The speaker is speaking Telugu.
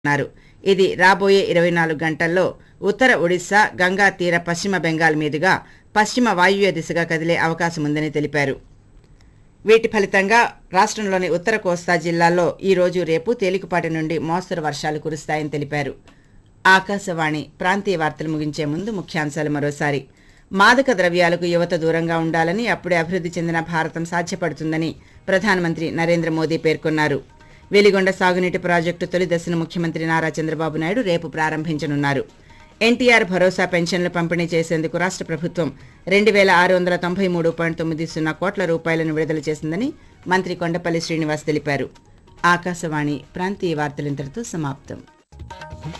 అన్నారు ఇది రాబోయే ఇరవై నాలుగు గంటల్లో ఉత్తర ఒడిశా గంగా తీర పశ్చిమ బెంగాల్ మీదుగా పశ్చిమ వాయువ్య దిశగా కదిలే అవకాశం ఉందని తెలిపారు వీటి ఫలితంగా రాష్ట్రంలోని ఉత్తర కోస్తా జిల్లాల్లో ఈ రోజు రేపు తేలికపాటి నుండి మోస్తరు వర్షాలు కురుస్తాయని తెలిపారు ఆకాశవాణి ప్రాంతీయ వార్తలు ముగించే ముందు ముఖ్యాంశాలు మరోసారి మాదక ద్రవ్యాలకు యువత దూరంగా ఉండాలని అప్పుడే అభివృద్ధి చెందిన భారతం సాధ్యపడుతుందని ప్రధానమంత్రి నరేంద్ర మోదీ పేర్కొన్నారు వెలిగొండ సాగునీటి ప్రాజెక్టు తొలి దశను ముఖ్యమంత్రి నారా చంద్రబాబు నాయుడు రేపు ప్రారంభించనున్నారు ఎన్టీఆర్ భరోసా పెన్షన్లు పంపిణీ చేసేందుకు రాష్ట్ర ప్రభుత్వం రెండు వేల ఆరు వందల తొంభై మూడు పాయింట్ తొమ్మిది సున్నా కోట్ల రూపాయలను విడుదల చేసిందని మంత్రి కొండపల్లి శ్రీనివాస్ తెలిపారు ఆకాశవాణి ప్రాంతీయ వార్తలు ఇంతటితో సమాప్తం